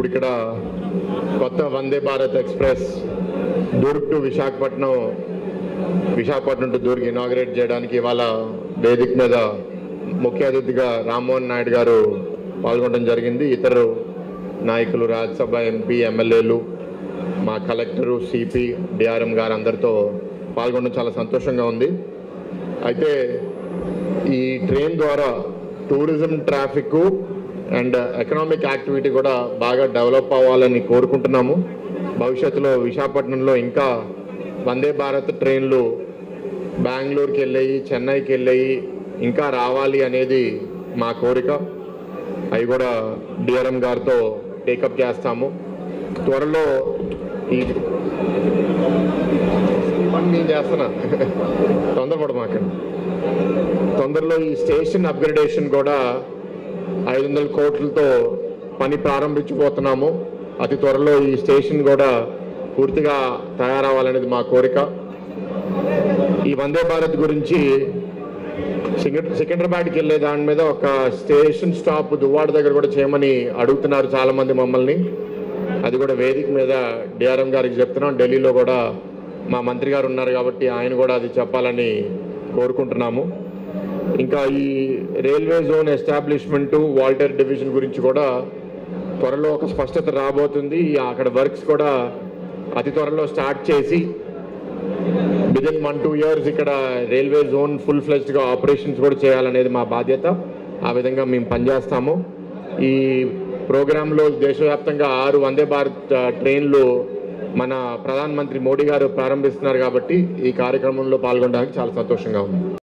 ఇప్పుడు ఇక్కడ కొత్త Vande Bharat express Durg to Visakhapatnam Visakhapatnam to Durg inaugurate చేయడానికి ఇవాళ వేదిక మీద ముఖ్య అతిథిగా రామ్మోహన్ నాయుడు గారు పాల్గొనడం జరిగింది ఇతరు నాయకులు రాజ్యసభ ఎంపీ ఎమ్మెల్యేలు మా కలెక్టరు సిపి డిఆర్ఎం గారు అందరితో పాల్గొనడం చాలా సంతోషంగా ఉంది అయితే ఈ ట్రైన్ ద్వారా tourism traffic and economic activity కూడా బాగా డెవలప్ అవ్వాలని కోరుకుంటున్నాము భవిష్యత్తులో విశాఖపట్నంలో ఇంకా వందే భారత్ ట్రైన్లు బెంగళూరుకి వెళ్ళాయి చెన్నైకి వెళ్ళాయి ఇంకా రావాలి అనేది మా కోరిక అవి కూడా డిఆర్ఎం గారితో టేకప్ చేస్తాము త్వరలో ఈ పని నేను చేస్తున్నా తొందరపడమాకండి తొందరలో ఈ స్టేషన్ అప్గ్రేడేషన్ కూడా ఐదు వందల కోట్లతో పని ప్రారంభించబోతున్నాము అతి త్వరలో ఈ స్టేషన్ కూడా పూర్తిగా తయారవ్వాలనేది మా కోరిక ఈ వందే భారత్ గురించి సికింద్ర- సికింద్రాబాద్కి వెళ్ళే దాని మీద ఒక స్టేషన్ స్టాప్ దువ్వాడ దగ్గర కూడా చేయమని అడుగుతున్నారు చాలా మంది మమ్మల్ని అది కూడా వేదిక మీద డిఆర్ఎం గారికి చెప్తున్నాం ఢిల్లీలో కూడా మా మంత్రి గారు ఉన్నారు కాబట్టి ఆయన కూడా అది చెప్పాలని కోరుకుంటున్నాము ఇంకా ఈ railway zone establishment Waltair division గురించి కూడా త్వరలో ఒక స్పష్టత రాబోతుంది ఈ అక్కడ వర్క్స్ కూడా అతి త్వరలో స్టార్ట్ చేసి విదిన్ వన్ టూ ఇయర్స్ ఇక్కడ రైల్వే జోన్ ఫుల్ ఫ్లెజ్డ్గా ఆపరేషన్స్ కూడా చేయాలనేది మా బాధ్యత ఆ విధంగా మేము పనిచేస్తాము ఈ ప్రోగ్రాంలో దేశవ్యాప్తంగా ఆరు వందే భారత్ ఆ, ట్రైన్లు మన ప్రధానమంత్రి మోడీ గారు ప్రారంభిస్తున్నారు కాబట్టి ఈ కార్యక్రమంలో పాల్గొనడానికి చాలా సంతోషంగా ఉంది